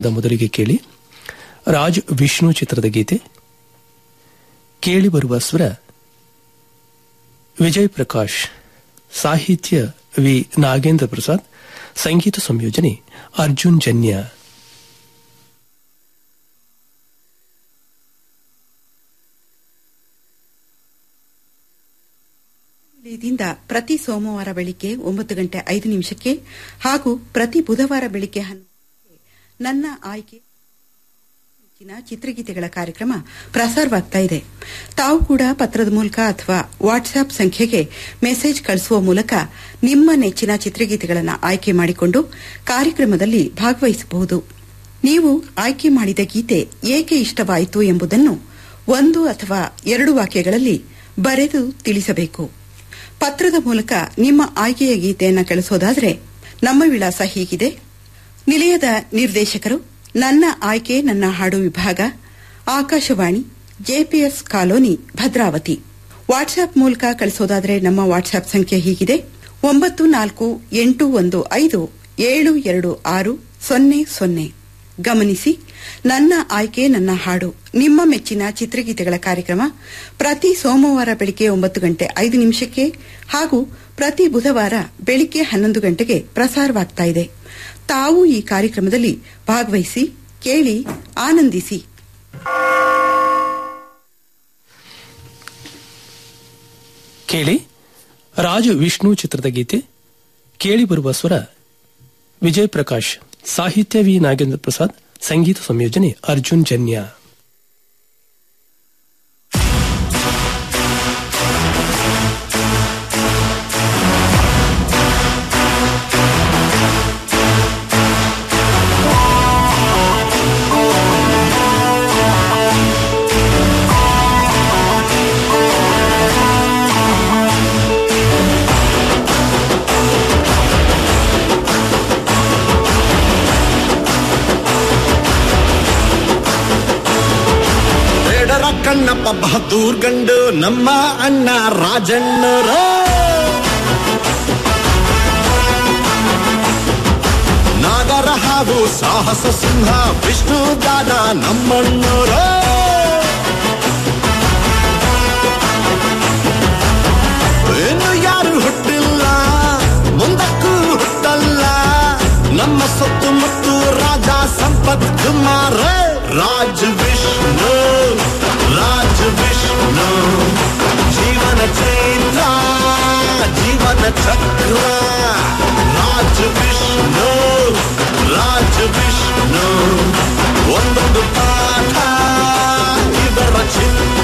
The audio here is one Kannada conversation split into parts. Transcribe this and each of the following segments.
ದ ಮೊದಲಿಗೆ ಕೇಳಿ ರಾಜ್ ವಿಷ್ಣು ಚಿತ್ರದ ಗೀತೆ ಕೇಳಿ ಬರುವ ಸ್ವರ ವಿಜಯ್ ಪ್ರಕಾಶ್ ಸಾಹಿತ್ಯ ವಿ ನಾಗೇಂದ್ರ ಪ್ರಸಾದ್ ಸಂಗೀತ ಸಂಯೋಜನೆ ಅರ್ಜುನ್ ಜನ್ಯ ನಿಲಯದಿಂದ ಪ್ರತಿ ಸೋಮವಾರ ಬೆಳಿಗ್ಗೆ ಒಂಬತ್ತು ಗಂಟೆ ಐದು ನಿಮಿಷಕ್ಕೆ ಹಾಗೂ ಪ್ರತಿ ಬುಧವಾರ ಬೆಳಿಗ್ಗೆ ಹನ್ನೊಂದು ಗಂಟೆಗೆ ನನ್ನ ಆಯ್ಕೆ ನೆಚ್ಚಿನ ಚಿತ್ರಗೀತೆಗಳ ಕಾರ್ಯಕ್ರಮ ಪ್ರಸಾರವಾಗ್ತಾ ಇದೆ ತಾವು ಕೂಡ ಪತ್ರದ ಮೂಲಕ ಅಥವಾ ವಾಟ್ಸ್ಆಪ್ ಸಂಖ್ಯೆಗೆ ಮೆಸೇಜ್ ಕಳಿಸುವ ಮೂಲಕ ನಿಮ್ಮ ನೆಚ್ಚಿನ ಚಿತ್ರಗೀತೆಗಳನ್ನು ಆಯ್ಕೆ ಮಾಡಿಕೊಂಡು ಕಾರ್ಯಕ್ರಮದಲ್ಲಿ ಭಾಗವಹಿಸಬಹುದು ನೀವು ಆಯ್ಕೆ ಮಾಡಿದ ಗೀತೆ ಏಕೆ ಇಷ್ಟವಾಯಿತು ಎಂಬುದನ್ನು ಒಂದು ಅಥವಾ ಎರಡು ವಾಕ್ಯಗಳಲ್ಲಿ ಬರೆದು ತಿಳಿಸಬೇಕು ಪತ್ರದ ಮೂಲಕ ನಿಮ್ಮ ಆಯ್ಕೆಯ ಗೀತೆಯನ್ನು ಕಳಿಸೋದಾದರೆ ನಮ್ಮ ವಿಳಾಸ ಹೀಗಿದೆ ನಿಲಯದ ನಿರ್ದೇಶಕರು ನನ್ನ ಆಯ್ಕೆ ನನ್ನ ಹಾಡು ವಿಭಾಗ Akashvani JPS colony Bhadravati WhatsApp ಮೂಲಕ ಕಳಿಸೋದಾದರೆ ನಮ್ಮ ವಾಟ್ಸ್ಆಪ್ ಸಂಖ್ಯೆ ಹೀಗಿದೆ ಒಂಬತ್ತು ನಾಲ್ಕು ಎಂಟು ಒಂದು ಐದು ಏಳು ಎರಡು ಆರು ಸೊನ್ನೆ ಸೊನ್ನೆ ಗಮನಿಸಿ ನನ್ನ ಆಯ್ಕೆ ನನ್ನ ಹಾಡು ನಿಮ್ಮ ಮೆಚ್ಚಿನ ಚಿತ್ರಗೀತೆಗಳ ಕಾರ್ಯಕ್ರಮ ಪ್ರತಿ ಸೋಮವಾರ ಬೆಳಿಗ್ಗೆ ಒಂಬತ್ತು ಗಂಟೆ ಐದು ನಿಮಿಷಕ್ಕೆ ಹಾಗೂ ಪ್ರತಿ ಬುಧವಾರ ಬೆಳಿಗ್ಗೆ ಹನ್ನೊಂದು ಗಂಟೆಗೆ ಪ್ರಸಾರವಾಗ್ತಾ ಇದೆ ತಾವು ಈ ಕಾರ್ಯಕ್ರಮದಲ್ಲಿ ಭಾಗವಹಿಸಿ ಕೇಳಿ ಆನಂದಿಸಿ ಕೇಳಿ ರಾಜ್ ವಿಷ್ಣು ಚಿತ್ರದ ಗೀತೆ ಕೇಳಿ ಬರುವ ಸ್ವರ ವಿಜಯ್ ಪ್ರಕಾಶ್ ಸಾಹಿತ್ಯ ವಿ ನಾಗೇಂದ್ರ ಪ್ರಸಾದ್ ಸಂಗೀತ ಸಂಯೋಜನೆ ಅರ್ಜುನ್ ಜನ್ಯ ಬೇಡರ ಕಣ್ಣಪ್ಪ ಬಹದ್ದೂರ್ ಗಂಡು ನಮ್ಮ ಅಣ್ಣ ರಾಜಣ್ಣರ ನಾಗರ ಹಾವು ಸಾಹಸ ಸಿಂಹ ವಿಷ್ಣು ದಾದ ನಮ್ಮಣ್ಣರ ಇನ್ನು ಯಾರು ಹುಟ್ಟಿಲ್ಲ ಮುಂದಕ್ಕೂ ಹುಟ್ಟಲ್ಲ ನಮ್ಮ ಸೊತ್ತು ಮತ್ತು ರಾಜ ಸಂಪತ್ ಕುಮಾರ ರಾಜ್ ವಿಷ್ಣು ರಾಜ್ ವಿಷ್ಣು ಜೀವನ ಚೈತ್ರ ಜೀವನ ಚಕ್ರ ರಾಜ್ ವಿಷ್ಣು ರಾಜ್ ವಿಷ್ಣು ಒಂದೊಂದು ಪಾಠ ಇವರ ಚಿತ್ರ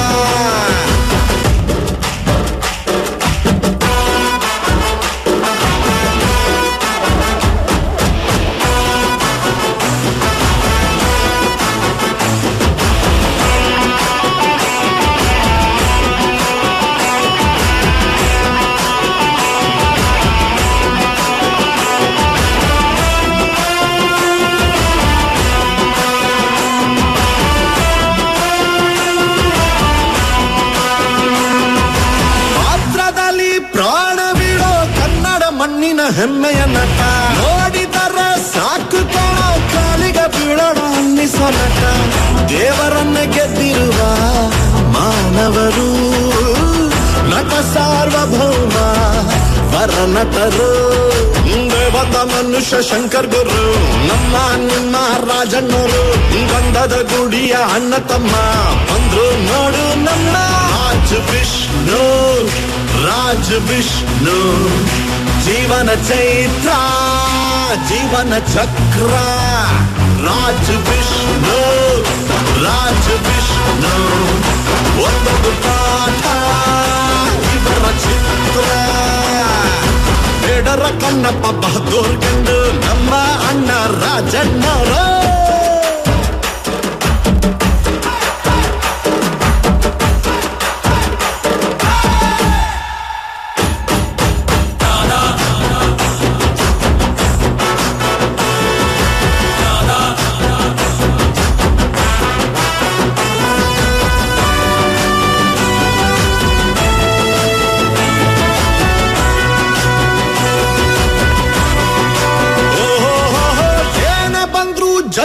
ಪಾತ್ರದಲ್ಲಿ ಪ್ರಾಣ ಬಿಡೋ ಕನ್ನಡ ಮಣ್ಣಿನ ಹೆಮ್ಮೆಯ ನಟ ನೋಡಿದರೆ ಸಾಕು ಕಾಣೋ ಕಾಲಿಗೆ ಬೀಳೋಣ ಅನ್ನಿಸೋ ನಟ ದೇವರನ್ನ ಗೆದ್ದಿರುವ ಮಾನವರು ನಟ ಸಾರ್ವಭೌಮ ವರ ನಟರು ದೇವತ ಮನುಷ್ಯ ಶಂಕರ್ ಗುರು ನಮ್ಮ ನಿಮ್ಮ ರಾಜಣ್ಣರು ಗಂಧದ ಗುಡಿಯ ಅಣ್ಣ ತಮ್ಮ ಬಂದ್ರು ನೋಡು ನಮ್ಮ ರಾಜ್ ವಿಷ್ಣು ರಾಜ್ ವಿಷ್ಣು ಜೀವನ ಚೈತ್ರ ಜೀವನ ಚಕ್ರ ರಾಜ್ ವಿಷ್ಣು ರಾಜ್ ವಿಷ್ಣು ಒಂದೊಂದು ಪಾಠ ಇವರ ಚಿತ್ರ ಬೇಡರ ಕಣ್ಣಪ್ಪ ಬಹದ್ದೂರ್ ಗಂಡು ನಮ್ಮ ಅಣ್ಣ ರಾಜಣ್ಣರ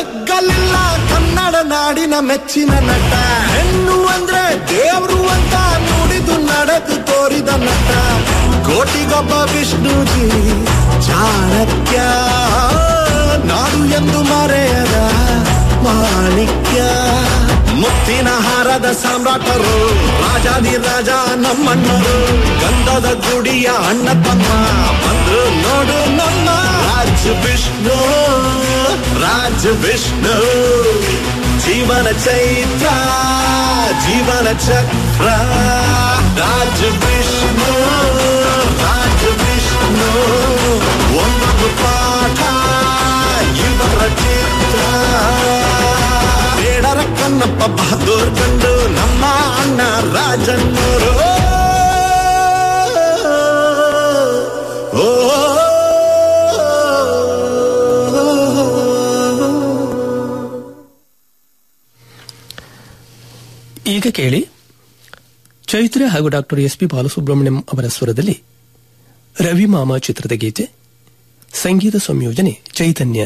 ತಗ್ಗಲಿಲ್ಲ ಕನ್ನಡ ನಾಡಿನ ಮೆಚ್ಚಿನ ನಟ ಹೆಣ್ಣು ಅಂದ್ರೆ ದೇವ್ರು ಅಂತ ನುಡಿದು ನಡೆದು ತೋರಿದ ನಟ ಕೋಟಿಗೊಬ್ಬ ವಿಷ್ಣುಜಿ ಚಾಣಕ್ಯ ನಾಡು ಎಂದು ಮರೆಯದ ಮಾಣಿಕ್ಯ ಮುತ್ತಿನ ಹಾರದ ಸಾಮ್ರಾಟರು ರಾಜಾದಿ ರಾಜ ನಮ್ಮಣ್ಣರು ಗಂಧದ ಗುಡಿಯ ಅಣ್ಣ ತಮ್ಮ ಬಂದು ನೋಡು ನಮ್ಮ ರಾಜ ವಿಷ್ಣು ರಾಜ ವಿಷ್ಣು ಜೀವನ ಚೈತ್ರ ಜೀವನ ಚಕ್ರ ರಾಜ ವಿಷ್ಣು ರಾಜ ವಿಷ್ಣು ಒಂದೊಂದು ಪಾಠ ಇವರ ಚಿತ್ರ ಬೇಡರ ಕಣ್ಣಪ್ಪ ಬಹದ್ದೂರ್ ಕಂಡು ನಮ್ಮ ಅಣ್ಣ ರಾಜನ್ನೂರು ಓ ಈಗ ಕೇಳಿ ಚೈತ್ರ ಹಾಗೂ ಡಾಕ್ಟರ್ ಎಸ್ ಪಿ ಬಾಲಸುಬ್ರಹ್ಮಣ್ಯಂ ಅವರ ಸ್ವರದಲ್ಲಿ ರವಿ ಮಾಮ ಚಿತ್ರದ ಗೀತೆ ಸಂಗೀತ ಸಂಯೋಜನೆ ಚೈತನ್ಯ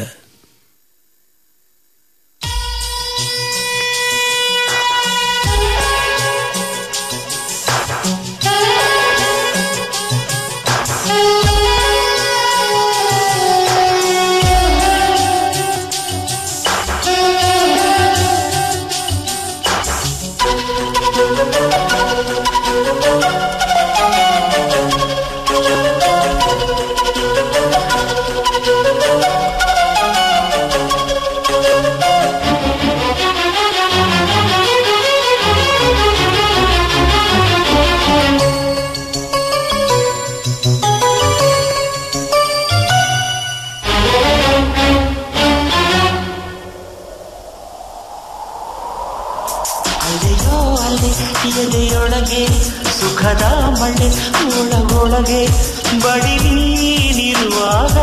ಅಲೆಯೋ ಅಲೆ ಎದೆಯೊಳಗೆ ಸುಖದ ಮಳೆ ಒಳಗೊಳಗೆ ಬಡಿ ನೀನಿರುವಾಗ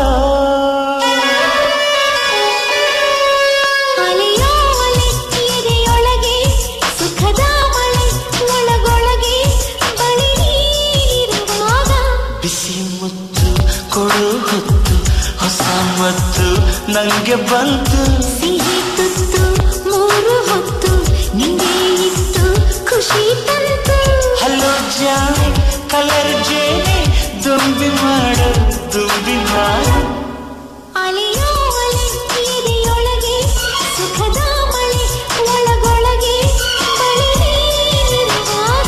ಅಲೆಯೋ ಅಲೆ ಎದೆಯೊಳಗೆ ಸುಖದ ಮಳೆ ಒಳಗೊಳಗೆ ಬಳಿ ನೀರಿರುವಾಗ ಬಿಸಿ ಮುತ್ತು ಕೊಡು ಹೊತ್ತು ಹೊಸ ಮತ್ತು ನಂಗೆ ಬಂತು ಸಿಹಿ ತುತ್ತು ಮೂರು ಹೊತ್ತು ನಿಂಗೆ ಇತ್ತು ಖುಷಿ ತಂತು ಹಲೋ ಜಾನೆ ಕಲರ್ ಜೇನೆ ದುಂಬಿ ಮಾಡು ದುಂಬಿ ಮಾಡು ಅಲೆಯೋ ಅಲೆ ಎದೆಯೊಳಗೆ ಸುಖದ ಮಳೆ ಒಳಗೊಳಗೆ ಬಳಿ ನೀರಿರುವಾಗ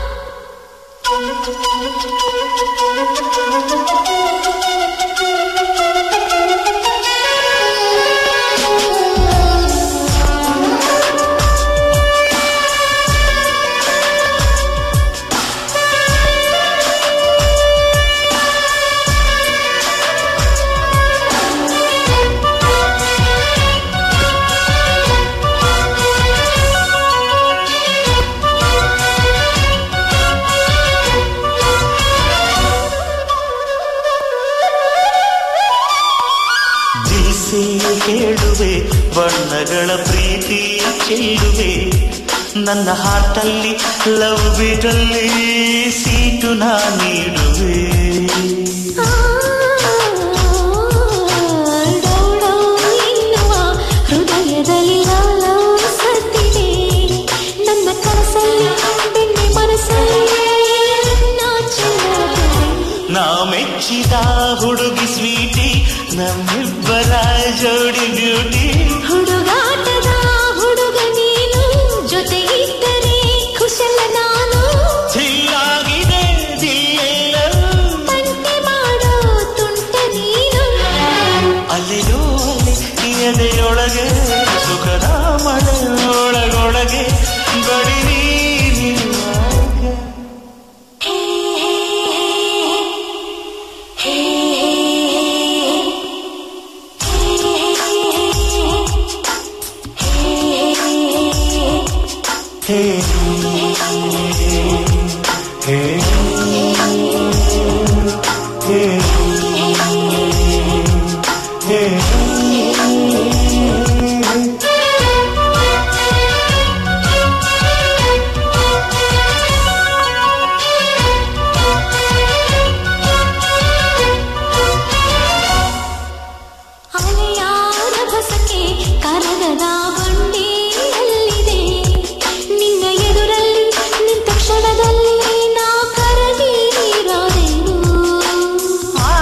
ದಿಸೆ ಹೇಳುವೆ ಬಣ್ಣಗಳ ಪ್ರೀತಿ ಚೆಲ್ಲುವೆ ನನ್ನ ಹಾಟಲ್ಲಿ ಲವ್ ಬಿಟಲ್ಲಿ ಸೀಟು ನಾ ನೀಡುವೆ ಡೌಡೌ ಎನ್ನುವ ಹೃದಯದಲ್ಲಿ ಲಾಲವು ಸತ್ತಿದೆ ನನ್ನ ಕನಸಲ್ಲಿ ಬೆಣ್ಣೆ ಮನಸ್ಸಲ್ಲಿ ನಾಚಿದೆ ನಾ ಮೆಚ್ಚಿದ ಹುಡುಗಿ ಸ್ವೀಟಿ ನಮ್ಮಿಬ್ಬರ ಜೋಡಿ ಬ್ಯೂಟಿ ಹುಡುಗಾಟದ ಹುಡುಗ ನೀನು ಜೊತೆಗಿದ್ದರೆ ಕುಶಲ ನಾನು ಚಿಲ್ಲಾಗಿದೆ ದಿಲ್ಲೆಲ್ಲವೂ ತಂಟೆ ಮಾಡೋ ತುಂಟ ನೀನು ಅಲೆಯೋ ಅಲೆ ಎದೆಯೊಳಗೆ ಸುಖದ ಮಳೆ ಒಳಗೊಳಗೆ ಬಡಿ ನೀನಿರುವಾಗ ಹೇ ಹೇ ಹೇ ಹೇ ಹೇ ಹೇ ಅಲೆಯಾರ ಹೊಸಕೆ ಕರಗದ ಮನದ ಬಂಡೆಯಲ್ಲಿದೆ ನಿನ್ನ ಎದುರಲ್ಲಿ ನಿಂತ ಕ್ಷಣದಲ್ಲಿ ನಾ ಕರಗಿ ನೀರಾದೆನು ಆ,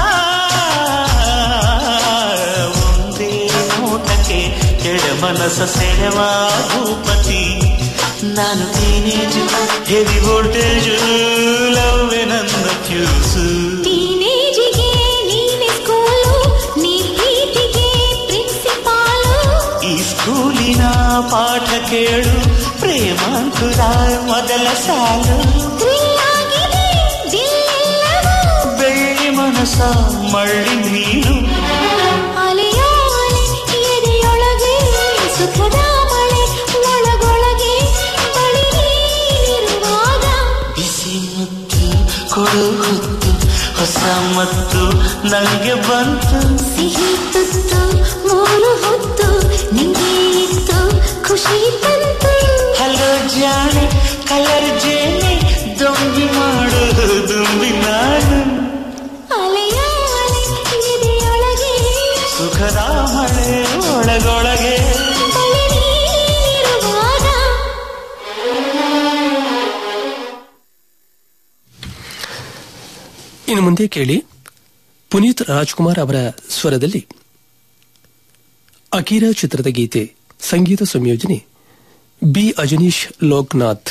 ಒಂದೇ ನೋಟಕ್ಕೆ ಕೆಳ ಮನಸ್ಸ ಸೆಳೆವ ಭೂಪತಿ ನಾನು ಟೀನೇಜ್ ಹೆವಿ ವೋಲ್ಟೇಜ್ ಲವ್ ನನ್ನ ಫ್ಯೂಸು ಟೀನೇಜಿಗೆ ನೀನೆ ಸ್ಕೂಲು ನೀ ಪ್ರೀತಿಗೆ ಪ್ರಿನ್ಸಿಪಾಲು ಈ ಸ್ಕೂಲಿನ ಪಾಠ ಕೇಳು ಪ್ರೇಮಾಂಕುರ ಮೊದಲ ಸಾಲು ಥ್ರಿಲ್ ಆಗಿದೆ ದಿಲ್ಲೆಲ್ಲವೂ ಬೆಳ್ಳಿ ಮನಸ ಮಳ್ಳಿ ನೀನು ಅಲೆಯೋ ಅಲೆ ಎದೆಯೊಳಗೆ ಸುಖದ ಮಳೆ ಒಳಗೊಳಗೆ ಬಳಿ ನೀನಿರುವಾಗ ಬಿಸಿ ಮುತ್ತು ಕೊಡು ಹೊತ್ತು ಹೊಸ ಮತ್ತು ನಂಗೆ ಬಂತು ಸಿಹಿ ತುತ್ತು ಮೂರು ಹೊತ್ತು ನಿಂಗೆ ಇತ್ತು ಖುಷಿ ತಂತು ಹಲೋ ಜಾಣೆ ಕಲರ್ ಜೇನೆ ದೊಂಬಿ ಮಾಡು ದುಂಬಿ ನಾನು ಅಲೆಯೋ ಅಲೆ ಎದೆಯೊಳಗೆ ಸುಖದ ಮಳೆ ಒಳಗೊಳಗೆ ಬಳಿ ನೀನಿರುವಾಗ ಇನ್ನು ಮುಂದೆ ಕೇಳಿ ಪುನೀತ್ ರಾಜ್ಕುಮಾರ್ ಅವರ ಸ್ವರದಲ್ಲಿ ಅಕೀರಾ ಚಿತ್ರದ ಗೀತೆ ಸಂಗೀತ ಸಂಯೋಜನೆ ಬಿ ಅಜನೀಶ್ ಲೋಕ್ನಾಥ್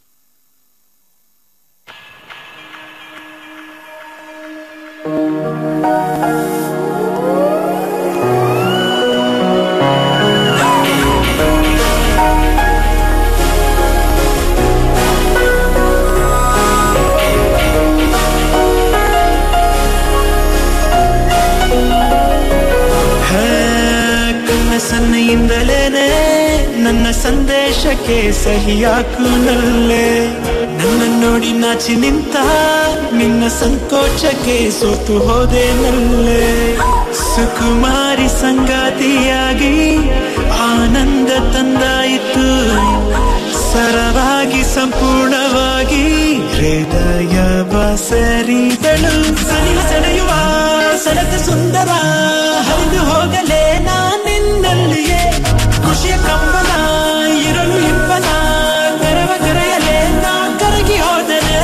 ಕನಸನ್ನೆಯಿಂದಲೇನೆ ನನ್ನ ಸಂದೇಶಕ್ಕೆ ಸಹಿಯಾಕು ನಲ್ಲೆ ನನ್ನ ನೋಡಿ ನಾಚಿ ನಿಂತ ನಿನ್ನ ಸಂಕೋಚಕ್ಕೆ ಸೋತು ಹೋದೆ ನಲ್ಲೆ ಸುಕುಮಾರಿ ಸಂಗಾತಿಯಾಗಿ ಆನಂದ ತಂದಾಯಿತು ಸರವಾಗಿ ಸಂಪೂರ್ಣವಾಗಿ ಹೃದಯ ಬಸರಿದಳು ಸನಿಹ ಸೆಳೆಯುವ ಸೆಳೆದ ಸುಂದರ ಹರಿದು ಹೋಗಲೇ ನಾನಿನ್ನಲ್ಲಿಯೇ ಖುಷಿಯ ಕಂಬನ ಇರಲು ಹಿಂಬನ ಕರವ ಕರೆಯಲೇ ನಾ ಕರಗಿ ಹೋದರೆ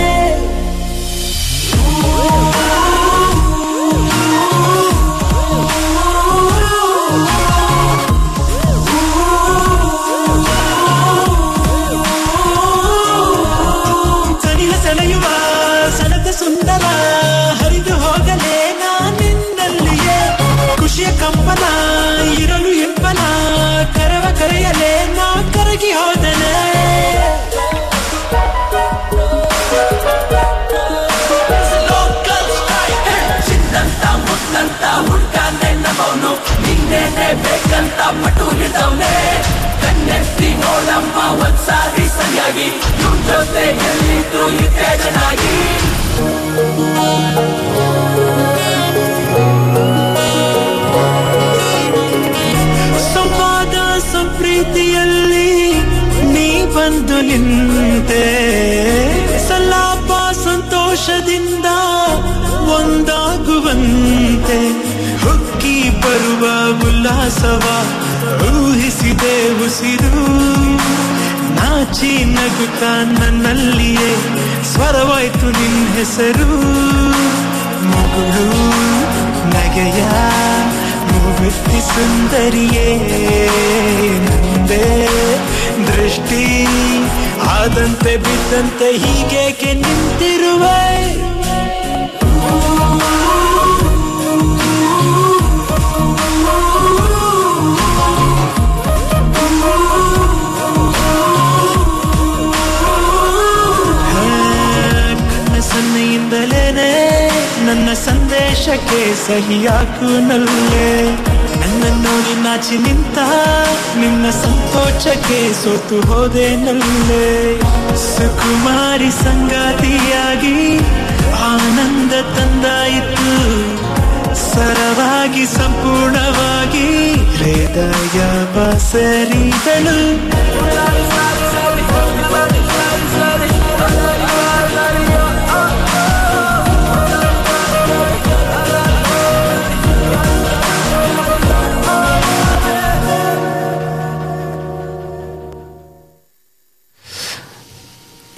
ಸನಿಹ ಸೆಳೆಯುವ ಸೆಳೆದ ಸುಂದರ ಹರಿದು ಹೋಗಲೇ ನಾನಿನ್ನಲ್ಲಿಯೇ ಖುಷಿಯ ಕಂಪನ ಇರಲು ಹಿಂಪನ ಕರವ ಕರೆಯಲೇ ನಾ ಕರಗಿ ಹೋದನೆ ಸಂವಾದ ಸಂಪ್ರೀತಿಯಲ್ಲಿ ನೀ ಬಂದು ನಿಂತೆ ಸಲಾಪ ಸಂತೋಷದಿಂದ ಒಂದಾಗುವಂತೆ ಹುಕ್ಕಿ ಬರುವ ಉಲ್ಲಾಸವ ಊಹಿಸಿದೆ ಉಸಿರು ನಾಚಿ ನಗುತ್ತ ನನ್ನಲ್ಲಿಯೇ ಸ್ವರವಾಯ್ತು ನಿನ್ನ ಹೆಸರು ಮಗಳು ನಗೆಯ ಮುಗುತ್ತಿ ಸುಂದರಿಯೇ ನಂದೇ ದೃಷ್ಟಿ ಆದಂತೆ ಬಿದ್ದಂತೆ ಹೀಗೇಕೆ ನಿಂತಿರುವೆ ಕಣ್ಣ ಸನ್ನೆಯಿಂದಲೇನೆ ನನ್ನ ಸಂದೇಶಕ್ಕೆ ಸಹಿಯಾಕು ನಲ್ಲೆ ನನ್ನ ನೋಡಿ ನಾಚಿ ನಿಂತ ನಿನ್ನ ಸಂಕೋಚಕ್ಕೆ ಸೋತು ಹೋದೆ ನಲ್ಲೆ ಸುಕುಮಾರಿ ಸಂಗಾತಿಯಾಗಿ ಆನಂದ ತಂದಾಯಿತು ಸರವಾಗಿ ಸಂಪೂರ್ಣವಾಗಿ ಹೃದಯ ಬಸರಿದಳು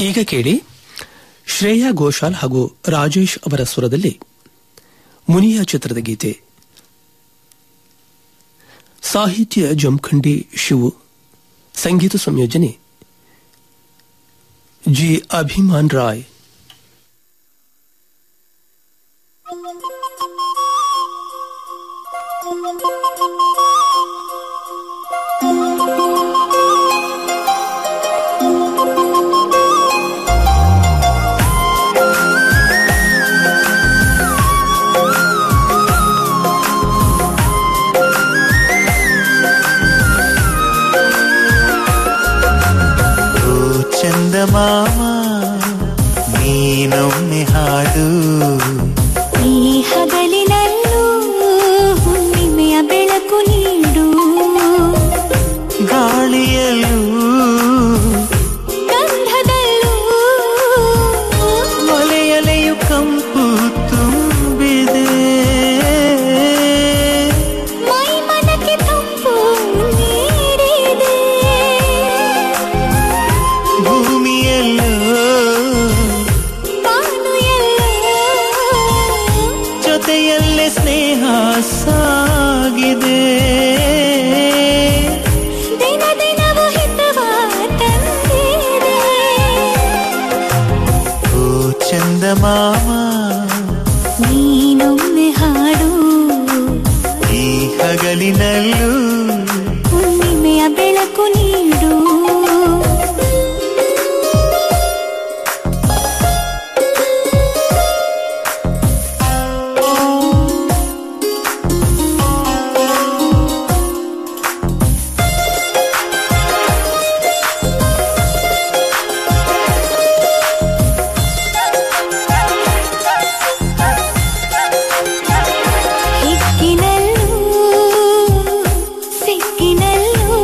ಈಗ ಕೇಳಿ ಶ್ರೇಯಾ ಘೋಷಾಲ್ ಹಾಗೂ ರಾಜೇಶ್ ಅವರ ಸ್ವರದಲ್ಲಿ ಮುನಿಯಾ ಚಿತ್ರದ ಗೀತೆ ಸಾಹಿತ್ಯ ಜಮಖಂಡಿ ಶಿವು ಸಂಗೀತ ಸಂಯೋಜನೆ ಜಿ ಅಭಿಮಾನ್ ರಾಯ್ ಓ ಚಂದಮಾಮ ನೀನೊಮ್ಮೆ ಹಾಡು ಈ ಹಗಲಿನಲ್ಲೂ ಹುಣ್ಣಿಮೆಯ ಬೆಳಕು ನೀಡು ಗಾಳಿಯಲ್ಲೂ ಗಂಧದಲ್ಲೂ ಒಲೆಯಲೆಯು ಕಂಪು ತುಂಬಿದೆ ಮೈ ಮನಕ್ಕೆ ತಂಪು ನೀಡಿದೆ ಭೂಮಿಯಲ್ಲೂ ಬಾನು ಎಲ್ಲೋ ಜೊತೆಯಲ್ಲೇ ಸ್ನೇಹ ಸಾಗಿದೆ ದಿನ ದಿನವೂ ಹಿತವ ತಂದಿದೆ ಓ ಚಂದಮಾಮ ನೀನೊಮ್ಮೆ ಹಾಡು ಈ ಹಗಲಿನಲ್ಲೂ ಹುಣ್ಣಿಮೆಯ ಬೆಳಕು ನೀಡು ಹಿಕ್ಕಿನಲ್ಲೂ ಸಿಕ್ಕಿನಲ್ಲೂ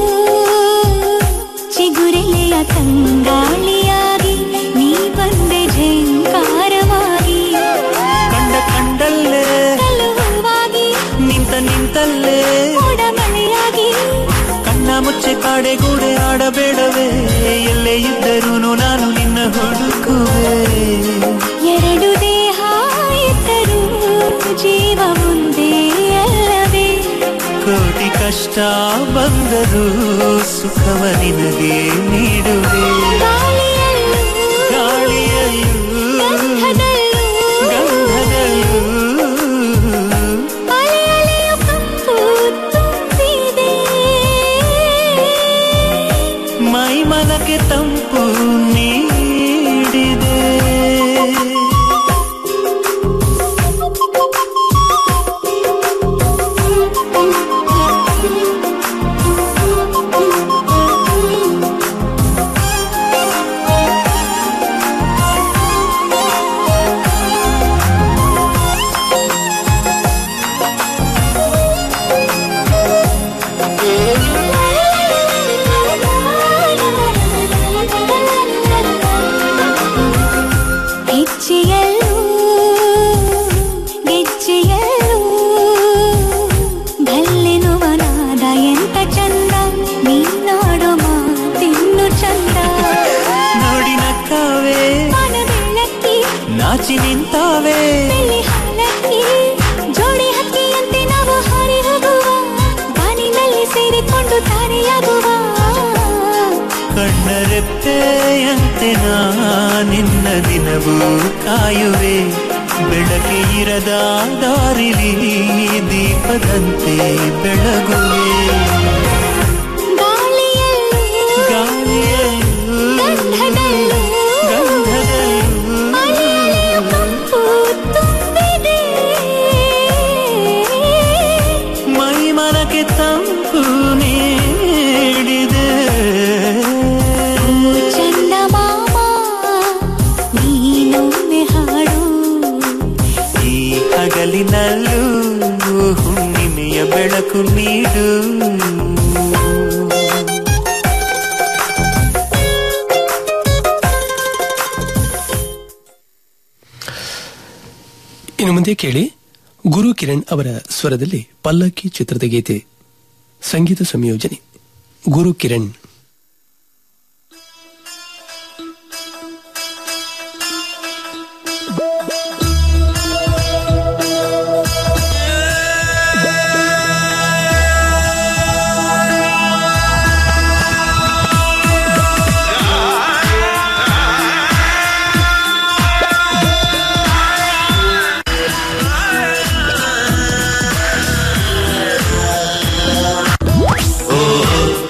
ಚಿಗುರೆಲೆಯ ತಂಗಾಳಿಯಾಗಿ ನೀ ಬಂದೆ ಝಂಕಾರವಾಗಿ ಕಂಡ ಕಂಡಲ್ಲೇ ಕಲುವಾಗಿ ನಿಂತ ನಿಂತಲ್ಲೇ ಮೋಡಮಳೆಯಾಗಿ ಕಣ್ಣ ಮುಚ್ಚೆ ಕಾಡೆಗೂಡೆ ಆಡಬೇಡವೇ ಎಲ್ಲೇ ಇದ್ದರೂ ನಾನು ನಿನ್ನ ಹುಡುಕುವೆ ಎರಡು ದೇಹ ಇದ್ದರೂ ಜೀವ ಒಂದೇ ಅಲ್ಲವೇ ಕೋಟಿ ಕಷ್ಟ ಬಂದರೂ ಸುಖವ ನಿನಗೆ ನೀಡುವೆ ಗಾಳಿಯಲ್ಲೂ ಗಾಳಿಯಲ್ಲೂ ಗಂಧದಲ್ಲೂ ಗಂಧದಲ್ಲೂ ಅಲೆ ಅಲೆಯು ಕಂಪು ತುಂಬಿದೆ ಮೈ ಮನಕ್ಕೆ ತಂಪು ನೀಡಿದೆ ಹೆಜ್ಜೆಯಲ್ಲೂ ಗೆಜ್ಜೆಯಲ್ಲೂ ಗಲ್ಲೆನುವ ನಾದ ಎಂತ ಚಂದ ನೀನಾಡೋ ಮಾತಿನ್ನು ಚಂದ ನೋಡಿ ನಕ್ಕವೇ ಮನದೆಳ್ಳಕ್ಕಿ ನಾಚಿ ನಿಂತಾವೆ ಬೆಳ್ಳಿ ಹಾಲಕ್ಕಿ ಜೋಡಿ ಹಕ್ಕಿಯಂತೆ ನಾವು ಹಾರಿ ಹೋಗುವ ಬಾನಿನಲ್ಲಿ ಸೇರಿಕೊಂಡು ತಾರೆಯಾಗುವ ಕಣ್ಣರೆಪ್ಪೆಯಂತೆ ನಾ ನಿನ್ನ ದಿನವೂ ಕಾಯುವೆ ಬೆಳಕೆ ಇರದ ದಾರಿಲಿ ದೀಪದಂತೆ ಬೆಳಗುವೆ ಗಾಳಿಯಲ್ಲೂ ಗಾಳಿಯಲ್ಲೂ ಗಂಧದಲ್ಲೂ ಗಂಧದಲ್ಲೂ ಅಲೆ ಅಲೆಯು ಕಂಪು ತುಂಬಿದೆ ಮೈ ಮನಕ್ಕೆ ತಂಪು ನೀಡಿದೆ ಓ ಚಂದಮಾಮ ನೀನೊಮ್ಮೆ ಹಾಡು ಈ ಹಗಲಿನಲ್ಲೂ ಹುಣ್ಣಿಮೆಯ ಬೆಳಕು ನೀಡು ಇನ್ನು ಮುಂದೆ ಕೇಳಿ ಗುರು ಕಿರಣ್ ಅವರ ಸ್ವರದಲ್ಲಿ ಪಲ್ಲಕ್ಕಿ ಚಿತ್ರದ ಗೀತೆ ಸಂಗೀತ ಸಂಯೋಜನೆ ಗುರು ಕಿರಣ್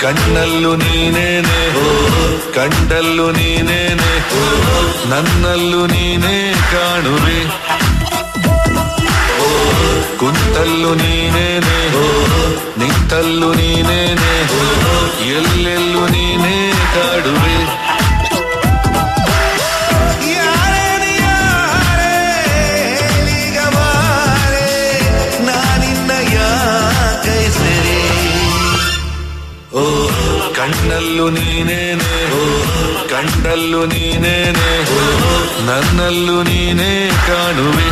ಕಣ್ಣಲ್ಲೂ ನೀನೇನೆ ಕಂಡಲ್ಲೂ ನೀನೇನೆ ನನ್ನಲ್ಲೂ ನೀನೇ ಕಾಣುವೆ ಕುಂತಲ್ಲೂ ನೀನೇನೆ ನಿಂತಲ್ಲೂ ನೀನೇನೆ ಎಲ್ಲೆಲ್ಲೂ ನೀನೇ ಕಾಡುವೆ ಯಾರೇ ನೀ ಯಾರೇ, ಹೇಳೀಗ ಬಾರೆ, ನಾನಿನ್ನ ಯಾಕೈ ಸರಿ ಓ ಕಣ್ಣಲ್ಲೂ ನೀನೇನೆ ಕಂಡಲ್ಲೂ ನೀನೇನೆ ನನ್ನಲ್ಲೂ ನೀನೇ ಕಾಣುವೆ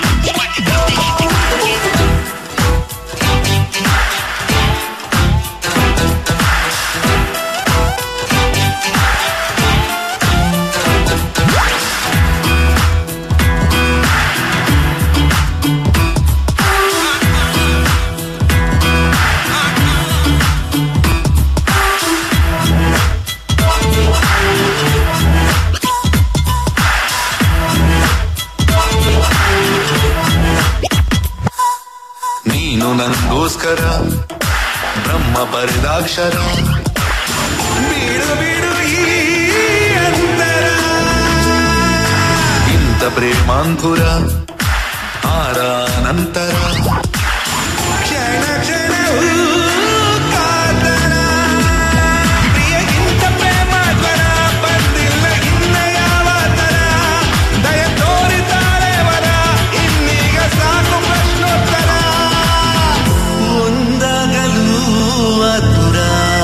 ನೀನು ನಂಗೋಸ್ಕರ ಬ್ರಹ್ಮ ಬರೆದಾಕ್ಷರ ಬೀಡು ಬೀಡು ಈ ಅಂತರ ಇಂಥ ಪ್ರೇಮಾಂಕುರ ಆರ ನಂತರ ಕ್ಷಣ ಕ್ಷಣವೂ ಕಾತರ ಪ್ರಿಯಗಿಂತ ಪ್ರೇಮ ಜ್ವರ ಬಂದಿಲ್ಲ ಇನ್ನ ಯಾವ ತರ ದಯ ತೋರಿತಾಳೆ ವರ ಇನ್ನೀಗ ಸಾಕು ಪ್ರಶ್ನೋತ್ತರ ಒಂದಾಗಲು ಆತುರ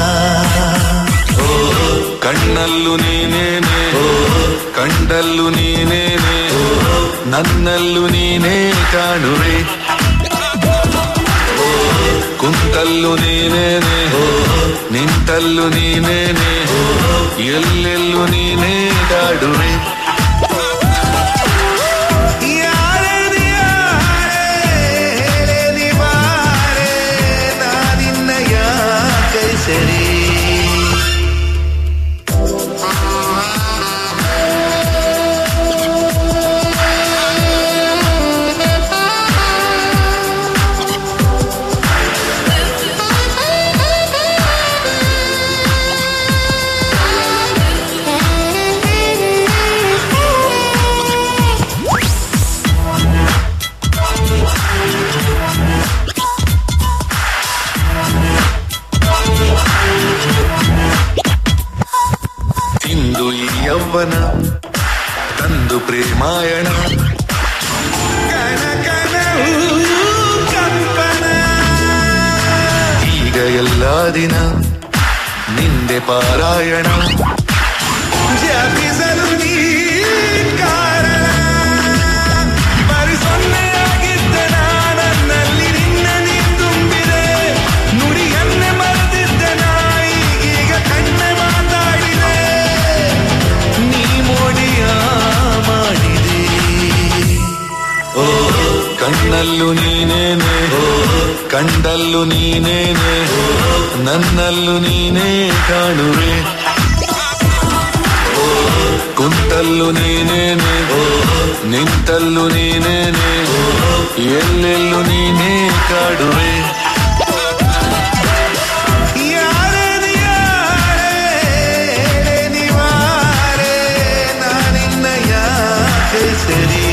ಓ ಕಣ್ಣಲ್ಲೂ ನೀನೇನೆ ಕಂಡಲ್ಲೂ ನೀನೇನೆ ನನ್ನಲ್ಲೂ ನೀನೇ ಕಾಣುವೆ ಓ, ಕುಂತಲ್ಲೂ ನೀನೇನೆ ನಿಂತಲ್ಲೂ ನೀನೇನೆ ಎಲ್ಲೆಲ್ಲೂ ನೀನೇ ಕಾಡುವೆ ಯಾರೇ ನೀ ಯಾರೇ, ಹೇಳೇ ನೀ ಬಾರೆ, ನಾನಿನ್ನ ಯಾಕೈ ಸರಿ ಇಂದು ಈ ಯೌವನ ತಂದು ಪ್ರೇಮಾಯಣ ಕಣ ಕಣವೂ ಕಂಪನ ಈಗ ಎಲ್ಲ ದಿನ ನಿಂದೆ ಪಾರಾಯಣ ಜಪಿಸಲು ನೀ ಕಾರಣ ಬರಿ ಸೊನ್ನೆಯಾಗಿದ್ದ ನನ್ನಲ್ಲಿ ನಿನ್ನ ನೀ ತುಂಬಿದೆ ನುಡಿಯನ್ನೇ ಮರೆತಿದ್ದ ನಾ ಈಗೀಗ ಕಣ್ಣೆ ಮಾತಾಡಿದೆ ನೀ ಮೋಡಿಯ ಮಾಡಿದೆ ಓ ಕಣ್ಣಲ್ಲೂ ನೀನೇನೆ ಕಂಡಲ್ಲೂ ನೀನೇನೆ ನನ್ನಲ್ಲೂ ನೀನೇ ಕಾಣುವೆ ಓ, ಕುಂತಲ್ಲೂ ನೀನೇನೆ ನಿಂತಲ್ಲೂ ನೀನೇನೆ ಎಲ್ಲೆಲ್ಲೂ ನೀನೇ ಕಾಡುವೆ ಯಾರೇ ನೀ ಯಾರೇ, ಹೇಳೇ ನೀ ಬಾರೆ, ನಾನಿನ್ನ ಯಾಕೆ ಸರಿ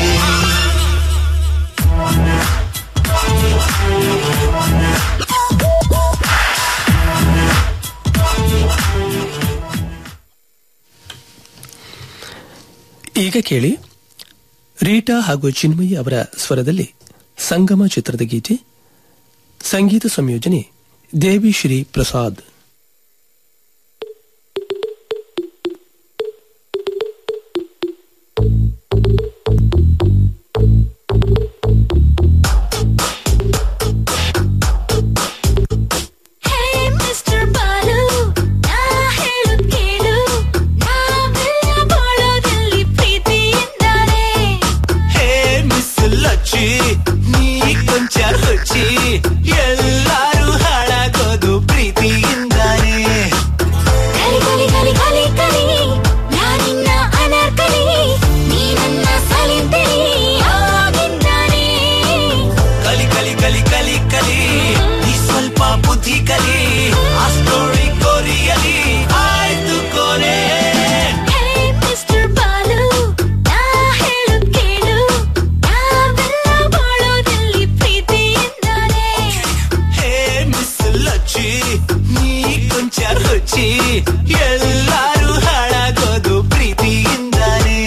ಈಗ ಕೇಳಿ ರೀಟಾ ಹಾಗೂ ಚಿನ್ಮಯಿ ಅವರ ಸ್ವರದಲ್ಲಿ ಸಂಗಮ ಚಿತ್ರದ ಗೀತೆ ಸಂಗೀತ ಸಂಯೋಜನೆ ದೇವಿ ಶ್ರೀ ಪ್ರಸಾದ್ ಹೇ ಮಿಸ್ಟರ್ ಬಾಲು ನಾ ಹೇಳುದ್ ಕೇಳು ನಾವೆಲ್ಲ ಬಾಳೋದಲ್ಲಿ ಪ್ರೀತಿಯಿಂದಾನೆ ಹೇ ಮಿಸ್ ಲಚ್ಚಿ ನೀ ಕೊಂಚ ಹುಚ್ಚಿ ಎಲ್ಲಾರು ಹಾಳಾಗೋದು ಪ್ರೀತಿಯಿಂದ ರುಚಿ ಎಲ್ಲಾರು ಹಾಳಾಗೋದು ಪ್ರೀತಿಯಿಂದಾನೇ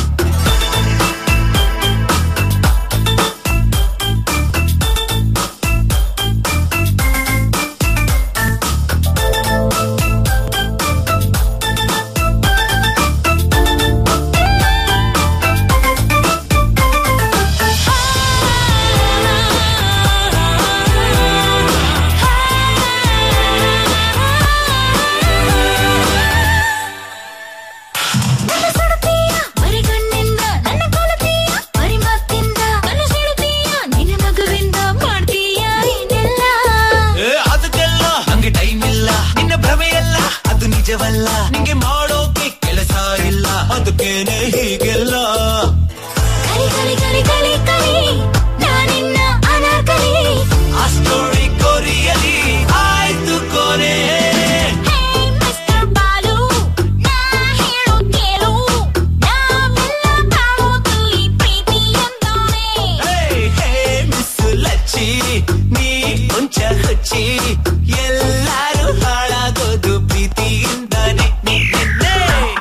ನನ್ನ ಸುಡುತ್ತೀಯ ಬರಿಗಣ್ಣಿಂದ ನನ್ನ ಕೊಲುತ್ತೀಯ ಬರಿ ಮಾತಿಂದ ನನ್ನ ಸೆಳುತ್ತೀಯ ನಿನ್ನ ನಗುವಿಂದ ಮಾಡ್ತೀಯ ಇನ್ನೆಲ್ಲ ಏ, ಅದಕ್ಕೆಲ್ಲ ನಂಗೆ ಟೈಮ್ ಇಲ್ಲ ನಿನ್ನ ಭ್ರಮೆಯಲ್ಲ ಅದು ನಿಜವಲ್ಲ ನಿಂಗೆ ಮಾಡೋಕೆ ಕೆಲಸ ಇಲ್ಲ ಅದಕ್ಕೇನೆ ಹೀಗೆಲ್ಲ ಕಲಿ ಕಲಿ ಕಲಿ ಕಲಿ ಕಲಿ ನಾನಿನ್ನ ಅನಾರ್ಕಲಿ ಆ ಸ್ಟೋರಿ ಕೊರಿಯಲಿ ಆಯ್ತು ಕೊನೆ ಹೇ ಮಿಸ್ಟರ್ ಬಾಲು ನಾ ಹೇಳೋ ಕೇಳು ನಾವೆಲ್ಲ ಕಾಣೋದಲ್ಲಿ ಪ್ರೀತಿ ಎಂದಾನೆ ಹೇ, ಹೇ, ಮಿಸ್ ಲಚ್ಚಿ ನೀ ಕೊಂಚ ಹಚ್ಚಿ ಎಲ್ಲಾರು ಹಾಳಾಗೋದು ಪ್ರೀತಿಯಿಂದಾನೆ ನಿನ್ನೆ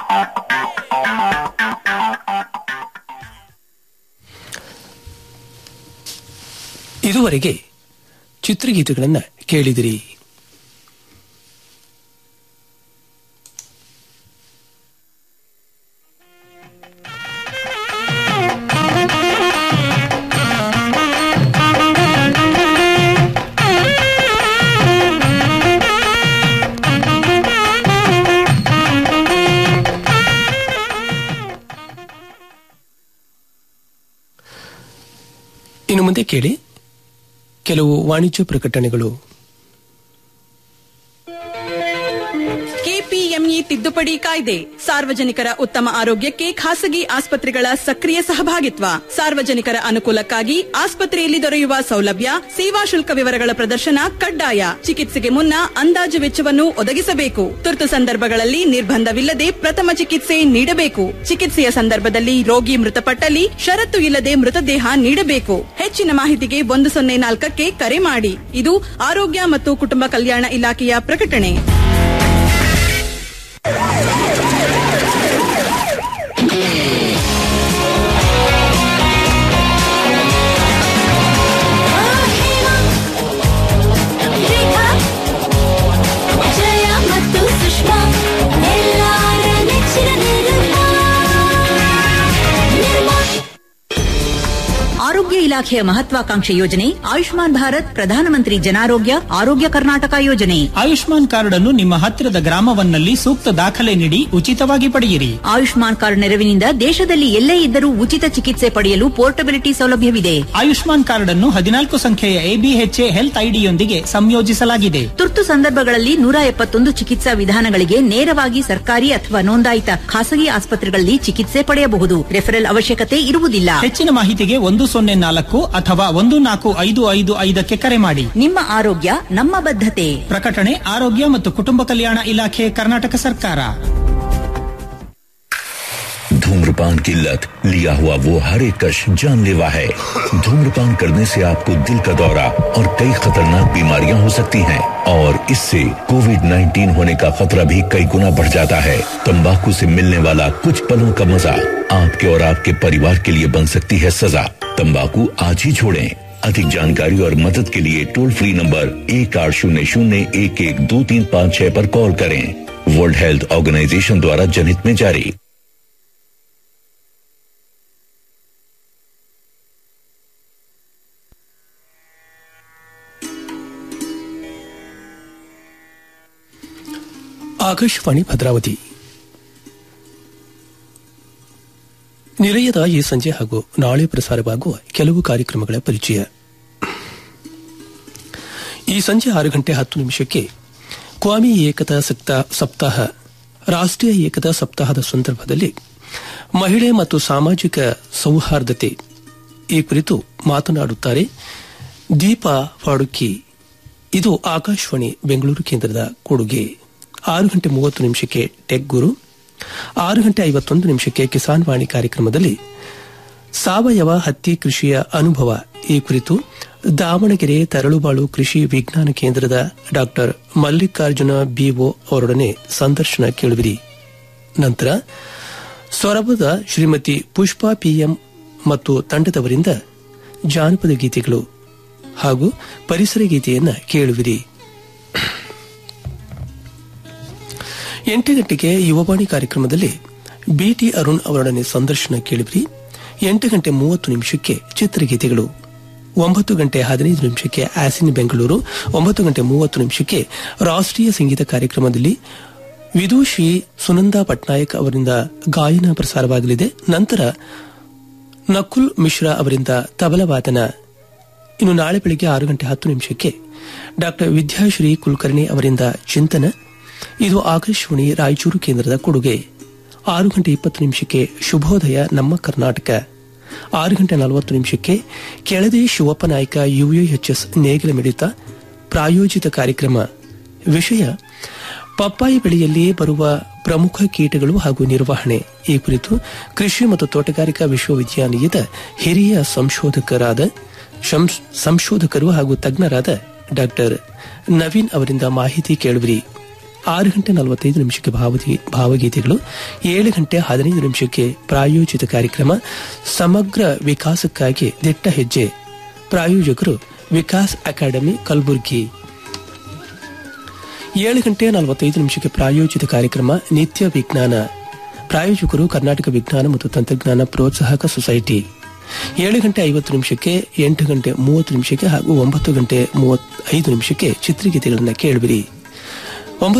ಇದುವರೆಗೆ ಚಿತ್ರಗೀತೆಗಳನ್ನ ಕೇಳಿದಿರಿ ಇನ್ನು ಮುಂದೆ ಕೇಳಿ ಕೆಲವು ವಾಣಿಜ್ಯ ಪ್ರಕಟಣೆಗಳು ಕೆಪಿಎಂಇ ತಿದ್ದುಪಡಿ ಕಾಯ್ದೆ ಸಾರ್ವಜನಿಕರ ಉತ್ತಮ ಆರೋಗ್ಯಕ್ಕೆ ಖಾಸಗಿ ಆಸ್ಪತ್ರೆಗಳ ಸಕ್ರಿಯ ಸಹಭಾಗಿತ್ವ ಸಾರ್ವಜನಿಕರ ಅನುಕೂಲಕ್ಕಾಗಿ ಆಸ್ಪತ್ರೆಯಲ್ಲಿ ದೊರೆಯುವ ಸೌಲಭ್ಯ ಸೇವಾ ಶುಲ್ಕ ವಿವರಗಳ ಪ್ರದರ್ಶನ ಕಡ್ಡಾಯ ಚಿಕಿತ್ಸೆಗೆ ಮುನ್ನ ಅಂದಾಜು ವೆಚ್ಚವನ್ನು ಒದಗಿಸಬೇಕು ತುರ್ತು ಸಂದರ್ಭಗಳಲ್ಲಿ ನಿರ್ಬಂಧವಿಲ್ಲದೆ ಪ್ರಥಮ ಚಿಕಿತ್ಸೆ ನೀಡಬೇಕು ಚಿಕಿತ್ಸೆಯ ಸಂದರ್ಭದಲ್ಲಿ ರೋಗಿ ಮೃತಪಟ್ಟಲ್ಲಿ ಷರತ್ತು ಇಲ್ಲದೆ ಮೃತದೇಹ ನೀಡಬೇಕು ಹೆಚ್ಚಿನ ಮಾಹಿತಿಗೆ ಒಂದು ಸೊನ್ನೆ ನಾಲ್ಕಕ್ಕೆ ಕರೆ ಮಾಡಿ ಇದು ಆರೋಗ್ಯ ಮತ್ತು ಕುಟುಂಬ ಕಲ್ಯಾಣ ಇಲಾಖೆಯ ಪ್ರಕಟಣೆ ರೇಖಾ ಜಯ ಮತ್ತು ಸುಷ್ಮಾ ಎಲ್ಲಾರ ನೆಚ್ಚಿನ ನಿರ್ಮಾ ನಿರ್ಮಾ ಆರೋಗ್ಯ ಇಲಾಖೆಯ ಮಹತ್ವಾಕಾಂಕ್ಷೆ ಯೋಜನೆ ಆಯುಷ್ಮಾನ್ ಭಾರತ್ ಪ್ರಧಾನಮಂತ್ರಿ ಜನಾರೋಗ್ಯ ಆರೋಗ್ಯ ಕರ್ನಾಟಕ ಯೋಜನೆ ಆಯುಷ್ಮಾನ್ ಕಾರ್ಡ್ ಅನ್ನು ನಿಮ್ಮ ಹತ್ತಿರದ ಗ್ರಾಮವನ್ನಲ್ಲಿ ಸೂಕ್ತ ದಾಖಲೆ ನೀಡಿ ಉಚಿತವಾಗಿ ಪಡೆಯಿರಿ ಆಯುಷ್ಮಾನ್ ಕಾರ್ಡ್ ನೆರವಿನಿಂದ ದೇಶದಲ್ಲಿ ಎಲ್ಲೇ ಇದ್ದರೂ ಉಚಿತ ಚಿಕಿತ್ಸೆ ಪಡೆಯಲು ಪೋರ್ಟಬಿಲಿಟಿ ಸೌಲಭ್ಯವಿದೆ ಆಯುಷ್ಮಾನ್ ಕಾರ್ಡ್ ಅನ್ನು ಹದಿನಾಲ್ಕು ಸಂಖ್ಯೆಯ ಎಬಿಎಚ್ಎ ಹೆಲ್ತ್ ಐಡಿಯೊಂದಿಗೆ ಸಂಯೋಜಿಸಲಾಗಿದೆ ತುರ್ತು ಸಂದರ್ಭಗಳಲ್ಲಿ ನೂರ ಎಪ್ಪತ್ತೊಂದು ಚಿಕಿತ್ಸಾ ವಿಧಾನಗಳಿಗೆ ನೇರವಾಗಿ ಸರ್ಕಾರಿ ಅಥವಾ ನೋಂದಾಯಿತ ಖಾಸಗಿ ಆಸ್ಪತ್ರೆಗಳಲ್ಲಿ ಚಿಕಿತ್ಸೆ ಪಡೆಯಬಹುದು ರೆಫರಲ್ ಅವಶ್ಯಕತೆ ಇರುವುದಿಲ್ಲ ಹೆಚ್ಚಿನ ಮಾಹಿತಿಗೆ ಒಂದು ಸೊನ್ನೆ ನಾಲ್ಕು ಅಥವಾ ಒಂದು ನಾಲ್ಕು ಐದು ಐದು ಐದಕ್ಕೆ ಕರೆ ಮಾಡಿ ನಿಮ್ಮ ಆರೋಗ್ಯ ನಮ್ಮ ಬದ್ಧತೆ ಪ್ರಕಟಣೆ ಆರೋಗ್ಯ ಮತ್ತು ಕುಟುಂಬ ಕಲ್ಯಾಣ ಇಲಾಖೆ ಕರ್ನಾಟಕ ಸರ್ಕಾರ धूम्रपान की लत लिया हुआ वो हर एक कश जानलेवा है धूम्रपान करने से आपको दिल का दौरा और कई खतरनाक बीमारियां हो सकती हैं और इससे कोविड 19 होने का खतरा भी कई गुना बढ़ जाता है तंबाकू से मिलने वाला कुछ पलों का मजा आपके और आपके परिवार के लिए बन सकती है सजा तंबाकू आज ही छोड़ें अधिक जानकारी और मदद के लिए टोल फ्री नंबर एक आठ शून्य शून्य एक एक दो तीन पाँच छह पर कॉल करें वर्ल्ड हेल्थ ऑर्गेनाइजेशन द्वारा जनहित में जारी ಆಕಾಶವಾಣಿ ಭದ್ರಾವತಿ ನಿಲಯದ ಈ ಸಂಜೆ ಹಾಗೂ ನಾಳೆ ಪ್ರಸಾರವಾಗುವ ಕೆಲವು ಕಾರ್ಯಕ್ರಮಗಳ ಪರಿಚಯ ಈ ಸಂಜೆ ಆರು ಗಂಟೆ ಹತ್ತು ನಿಮಿಷಕ್ಕೆ ಕ್ವಾಮಿ ಏಕತಾ ಸಪ್ತಾ ಸಪ್ತಾಹ ರಾಷ್ಟ್ರೀಯ ಏಕತಾ ಸಪ್ತಾಹದ ಸಂದರ್ಭದಲ್ಲಿ ಮಹಿಳೆ ಮತ್ತು ಸಾಮಾಜಿಕ ಸೌಹಾರ್ದತೆ ಈ ಕುರಿತು ಮಾತನಾಡುತ್ತಾರೆ ದೀಪಾ ಫಾಡುಕಿ ಇದು ಆಕಾಶವಾಣಿ ಬೆಂಗಳೂರು ಕೇಂದ್ರದ ಕೊಡುಗೆ ಆರು ಗಂಟೆ ಮೂವತ್ತು ನಿಮಿಷಕ್ಕೆ ಟೆಕ್ ಗುರು ಆರು ಗಂಟೆ ಐವತ್ತೊಂದು ನಿಮಿಷಕ್ಕೆ ಕಿಸಾನ್ ವಾಣಿ ಕಾರ್ಯಕ್ರಮದಲ್ಲಿ ಸಾವಯವ ಹತ್ತಿ ಕೃಷಿಯ ಅನುಭವ ಈ ಕುರಿತು ದಾವಣಗೆರೆ ತರಳುಬಾಳು ಕೃಷಿ ವಿಜ್ಞಾನ ಕೇಂದ್ರದ ಡಾಕ್ಟರ್ ಮಲ್ಲಿಕಾರ್ಜುನ ಬಿಒ ಅವರೊಡನೆ ಸಂದರ್ಶನ ಕೇಳುವಿರಿ ನಂತರ ಸೊರಬದ ಶ್ರೀಮತಿ ಪುಷ್ಪಾ ಪಿಎಂ ಮತ್ತು ತಂಡದವರಿಂದ ಜಾನಪದ ಗೀತೆಗಳು ಹಾಗೂ ಪರಿಸರ ಗೀತೆಯನ್ನ ಕೇಳುವಿರಿ ಎಂಟು ಗಂಟೆಗೆ ಯುವವಾಣಿ ಕಾರ್ಯಕ್ರಮದಲ್ಲಿ ಬಿಟಿ ಅರುಣ್ ಅವರೊಡನೆ ಸಂದರ್ಶನ ಕೇಳಿದ್ರಿ ಎಂಟು ಗಂಟೆ ಮೂವತ್ತು ನಿಮಿಷಕ್ಕೆ ಚಿತ್ರಗೀತೆಗಳು ಒಂಬತ್ತು ಗಂಟೆ ಹದಿನೈದು ನಿಮಿಷಕ್ಕೆ ಆಸಿನ್ ಬೆಂಗಳೂರು ಒಂಬತ್ತು ಗಂಟೆ ಮೂವತ್ತು ನಿಮಿಷಕ್ಕೆ ರಾಷ್ಟ್ರೀಯ ಸಂಗೀತ ಕಾರ್ಯಕ್ರಮದಲ್ಲಿ ವಿದೂಷಿ ಸುನಂದಾ ಪಟ್ನಾಯಕ್ ಅವರಿಂದ ಗಾಯನ ಪ್ರಸಾರವಾಗಲಿದೆ ನಂತರ ನಕುಲ್ ಮಿಶ್ರಾ ಅವರಿಂದ ತಬಲವಾದನ ಇನ್ನು ನಾಳೆ ಬೆಳಿಗ್ಗೆ ಆರು ಗಂಟೆ ಹತ್ತು ನಿಮಿಷಕ್ಕೆ ಡಾಕ್ಟರ್ ವಿದ್ಯಾಶ್ರೀ ಕುಲಕರ್ಣಿ ಅವರಿಂದ ಚಿಂತನ ಇದು ಆಕಾಶವಾಣಿ ರಾಯಚೂರು ಕೇಂದ್ರದ ಕೊಡುಗೆ ಆರು ಗಂಟೆ ಇಪ್ಪತ್ತು ನಿಮಿಷಕ್ಕೆ ಶುಭೋದಯ ನಮ್ಮ ಕರ್ನಾಟಕ ಆರು ಗಂಟೆ ನಲವತ್ತು ನಿಮಿಷಕ್ಕೆ ಕೆಳದಿ ಶಿವಪ್ಪ ನಾಯ್ಕ ಯುಎಎಚ್ಎಸ್ ನೇಗಿಲ ಮಿಡಿತ ಪ್ರಾಯೋಜಿತ ಕಾರ್ಯಕ್ರಮ ವಿಷಯ ಪಪ್ಪಾಯಿ ಬೆಳೆಯಲ್ಲಿ ಬರುವ ಪ್ರಮುಖ ಕೀಟಗಳು ಹಾಗೂ ನಿರ್ವಹಣೆ ಈ ಕುರಿತು ಕೃಷಿ ಮತ್ತು ತೋಟಗಾರಿಕಾ ವಿಶ್ವವಿದ್ಯಾಲಯದ ಹಿರಿಯ ಸಂಶೋಧಕರಾದ ಶಂ- ಸಂಶೋಧಕರು ಹಾಗೂ ತಜ್ಞರಾದ ಡಾಕ್ಟರ್ ನವೀನ್ ಅವರಿಂದ ಮಾಹಿತಿ ಕೇಳುವಿರಿ ಆರು ಗಂಟೆ ನಲವತ್ತೈದು ನಿಮಿಷಕ್ಕೆ ಭಾವದಿ ಭಾವಗೀತೆಗಳು ಏಳು ಗಂಟೆ ಹದಿನೈದು ನಿಮಿಷಕ್ಕೆ ಪ್ರಾಯೋಜಿತ ಕಾರ್ಯಕ್ರಮ ಸಮಗ್ರ ವಿಕಾಸಕ್ಕಾಗಿ ದಿಟ್ಟ ಹೆಜ್ಜೆ ಪ್ರಾಯೋಜಕರು ವಿಕಾಸ್ ಅಕಾಡೆಮಿ ಕಲಬುರಗಿ ಏಳು ಗಂಟೆ ನಲವತ್ತೈದು ನಿಮಿಷಕ್ಕೆ ಪ್ರಾಯೋಜಿತ ಕಾರ್ಯಕ್ರಮ ನಿತ್ಯ ವಿಜ್ಞಾನ ಪ್ರಾಯೋಜಕರು ಕರ್ನಾಟಕ ವಿಜ್ಞಾನ ಮತ್ತು ತಂತ್ರಜ್ಞಾನ ಪ್ರೋತ್ಸಾಹಕ ಸೊಸೈಟಿ ಏಳು ಗಂಟೆ ಐವತ್ತು ನಿಮಿಷಕ್ಕೆ ಎಂಟು ಗಂಟೆ ಮೂವತ್ತು ನಿಮಿಷಕ್ಕೆ ಹಾಗೂ ಒಂಬತ್ತು ಗಂಟೆ ಮೂವತ್ತೈದು ನಿಮಿಷಕ್ಕೆ ಚಿತ್ರಗೀತೆಗಳನ್ನು ಕೇಳುವಿರಿ